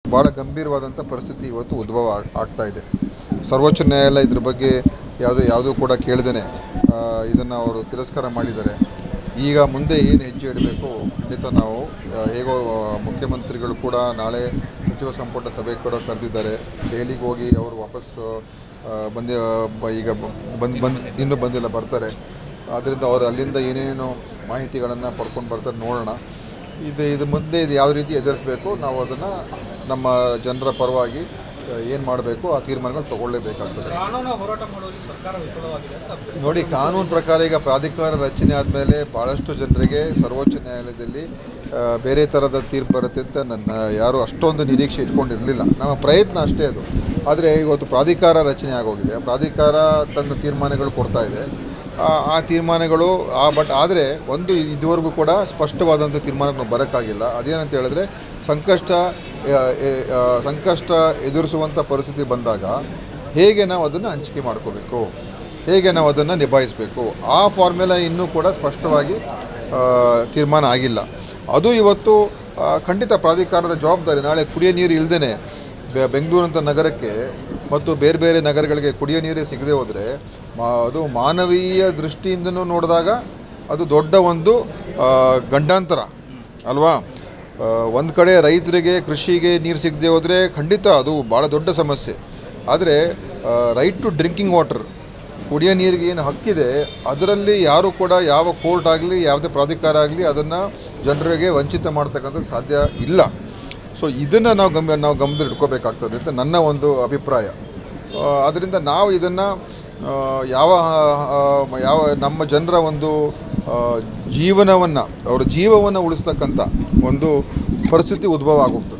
ಭಾಳ ಗಂಭೀರವಾದಂಥ ಪರಿಸ್ಥಿತಿ ಇವತ್ತು ಉದ್ಭವ ಆಗ್- ಆಗ್ತಾ ಇದೆ ಸರ್ವೋಚ್ಚ ನ್ಯಾಯಾಲಯ ಇದ್ರ ಬಗ್ಗೆ ಯಾವುದೂ ಯಾವುದೂ ಕೂಡ ಕೇಳ್ದೇ ಇದನ್ನು ಅವರು ತಿರಸ್ಕಾರ ಮಾಡಿದ್ದಾರೆ ಈಗ ಮುಂದೆ ಏನು ಹೆಜ್ಜೆ ಇಡಬೇಕು ಖಂಡಿತ ನಾವು ಆ, ಹೇಗೋ ಆ, ಮುಖ್ಯಮಂತ್ರಿಗಳು ಕೂಡ ನಾಳೆ ಸಚಿವ ಸಂಪುಟ ಸಭೆ ಕೂಡ ಕರೆದಿದ್ದಾರೆ ದೆಹಲಿಗೆ ಹೋಗಿ ಅವರು ವಾಪಸ್ ಆ, ಬಂದಿ ಬ- ಈಗ ಬಂದು ಬಂದು ಇನ್ನೂ ಬಂದಿಲ್ಲ ಬರ್ತಾರೆ ಆದ್ದರಿಂದ ಅವರು ಅಲ್ಲಿಂದ ಏನೇನು ಮಾಹಿತಿಗಳನ್ನು ಪಡ್ಕೊಂಡು ಬರ್ತಾರೆ ನೋಡೋಣ ಇದು ಇದು ಮುಂದೆ ಇದು ಯಾವ ರೀತಿ ಎದುರಿಸಬೇಕು ನಾವು ಅದನ್ನು ನಮ್ಮ ಜನರ ಪರವಾಗಿ ಏನು ಮಾಡಬೇಕು ಆ ತೀರ್ಮಾನಗಳು ತಗೊಳ್ಳೇಬೇಕಾಗ್ತದೆ ಕಾನೂನು ಹೋರಾಟ ಮಾಡುವಲ್ಲಿ ಸರ್ಕಾರ ವಿಫಲವಾಗಿದೆ ಅಂತ ಅಭಿಪ್ರಾಯ. ನೋಡಿ ಕಾನೂನು ಪ್ರಕಾರ ಈಗ ಪ್ರಾಧಿಕಾರ ರಚನೆ ಆದಮೇಲೆ ಭಾಳಷ್ಟು ಜನರಿಗೆ ಸರ್ವೋಚ್ಚ ನ್ಯಾಯಾಲಯದಲ್ಲಿ ಆ, ಬೇರೆ ಥರದ ತೀರ್ಪು ಬರುತ್ತೆ ಅಂತ ನನ್ನ ಯಾರು ಅಷ್ಟೊಂದು ನಿರೀಕ್ಷೆ ಇಟ್ಕೊಂಡಿರಲಿಲ್ಲ ನಮ್ಮ ಪ್ರಯತ್ನ ಅಷ್ಟೇ ಅದು ಆದರೆ ಇವತ್ತು ಪ್ರಾಧಿಕಾರ ರಚನೆ ಆಗೋಗಿದೆ ಪ್ರಾಧಿಕಾರ ತನ್ನ ತೀರ್ಮಾನಗಳು ಕೊಡ್ತಾ ಇದೆ ಆ- ಆ ತೀರ್ಮಾನಗಳು ಆ ಬಟ್ ಆದರೆ ಒಂದು ಇದುವರೆಗೂ ಕೂಡ ಸ್ಪಷ್ಟವಾದಂಥ ತೀರ್ಮಾನಕ್ಕೆ ನಾವು ಬರೋಕ್ಕಾಗಿಲ್ಲ ಅದೇನಂತ ಹೇಳಿದ್ರೆ ಸಂಕಷ್ಟ ಆ, ಎ- ಆ, ಸಂಕಷ್ಟ ಎದುರಿಸುವಂಥ ಪರಿಸ್ಥಿತಿ ಬಂದಾಗ ಹೇಗೆ ನಾವು ಅದನ್ನು ಹಂಚಿಕೆ ಮಾಡ್ಕೋಬೇಕು ಹೇಗೆ ನಾವು ಅದನ್ನು ನಿಭಾಯಿಸಬೇಕು ಆ ಫಾರ್ಮುಲಾ ಇನ್ನೂ ಕೂಡ ಸ್ಪಷ್ಟವಾಗಿ ಆ, ತೀರ್ಮಾನ ಆಗಿಲ್ಲ ಅದು ಇವತ್ತು ಆ, ಖಂಡಿತ ಪ್ರಾಧಿಕಾರದ ಜವಾಬ್ದಾರಿ ನಾಳೆ ಕುಡಿಯೋ ನೀರು ಇಲ್ಲದೇ ಬೆಂಗಳೂರಂಥ ನಗರಕ್ಕೆ ಮತ್ತು ಬೇರೆ ಬೇರೆ ನಗರಗಳಿಗೆ ಕುಡಿಯೋ ನೀರೇ ಸಿಗದೆ ಹೋದರೆ ಅದು ಮಾನವೀಯ ದೃಷ್ಟಿಯಿಂದನೂ ನೋಡಿದಾಗ ಅದು ದೊಡ್ಡ ಒಂದು ಆ, ಗಂಡಾಂತರ ಅಲ್ವಾ ಒಂದು ಕಡೆ ರೈತರಿಗೆ ಕೃಷಿಗೆ ನೀರು ಸಿಗದೆ ಹೋದರೆ ಖಂಡಿತ ಅದು ಭಾಳ ದೊಡ್ಡ ಸಮಸ್ಯೆ ಆದರೆ ರೈಟ್ ಟು ಡ್ರಿಂಕಿಂಗ್ ವಾಟರ್ ಕುಡಿಯೋ ನೀರಿಗೆ ಏನು ಹಕ್ಕಿದೆ ಅದರಲ್ಲಿ ಯಾರು ಕೂಡ ಯಾವ ಕೋರ್ಟ್ ಆಗಲಿ ಯಾವುದೇ ಪ್ರಾಧಿಕಾರ ಆಗಲಿ ಅದನ್ನು ಜನರಿಗೆ ವಂಚಿತ ಮಾಡ್ತಕ್ಕಂಥದ್ದು ಸಾಧ್ಯ ಇಲ್ಲ ಸೊ ಇದನ್ನು ನಾವು ಗಮ ನಾವು ಗಮನದಲ್ಲಿ ಇಟ್ಕೋಬೇಕಾಗ್ತದೆ ಅಂತ ನನ್ನ ಒಂದು ಅಭಿಪ್ರಾಯ ಆದ್ದರಿಂದ ನಾವು ಇದನ್ನು ಯಾವ ಆ, ಯಾವ ನಮ್ಮ ಜನರ ಒಂದು ಜೀವನವನ್ನು ಅವರ ಜೀವವನ್ನು ಉಳಿಸ್ತಕ್ಕಂಥ ಒಂದು ಪರಿಸ್ಥಿತಿ ಉದ್ಭವ ಆಗೋಗ್ತದೆ